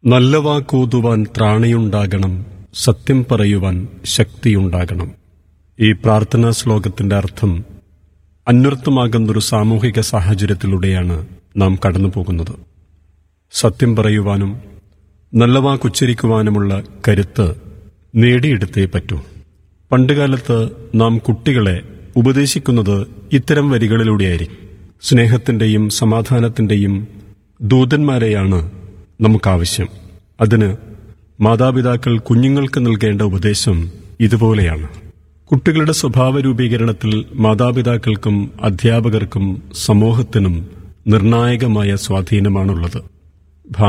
നല്ല വാക്കൂതുവാൻ ത്രാണിയുണ്ടാകണം സത്യം പറയുവാൻ ശക്തിയുണ്ടാകണം ഈ പ്രാർത്ഥനാ ശ്ലോകത്തിന്റെ അർത്ഥം അന്വർത്ഥമാകുന്നൊരു സാമൂഹിക സാഹചര്യത്തിലൂടെയാണ് നാം കടന്നുപോകുന്നത് സത്യം പറയുവാനും നല്ല വാക്കുച്ചരിക്കുവാനുമുള്ള കരുത്ത് നേടിയെടുത്തേ പറ്റൂ പണ്ടുകാലത്ത് നാം കുട്ടികളെ ഉപദേശിക്കുന്നത് ഇത്തരം വരികളിലൂടെയായിരിക്കും സ്നേഹത്തിന്റെയും സമാധാനത്തിന്റെയും ദൂതന്മാരെയാണ് നമുക്കാവശ്യം അതിന് മാതാപിതാക്കൾ കുഞ്ഞുങ്ങൾക്ക് നൽകേണ്ട ഉപദേശം ഇതുപോലെയാണ് കുട്ടികളുടെ സ്വഭാവ രൂപീകരണത്തിൽ മാതാപിതാക്കൾക്കും അധ്യാപകർക്കും സമൂഹത്തിനും നിർണായകമായ സ്വാധീനമാണുള്ളത്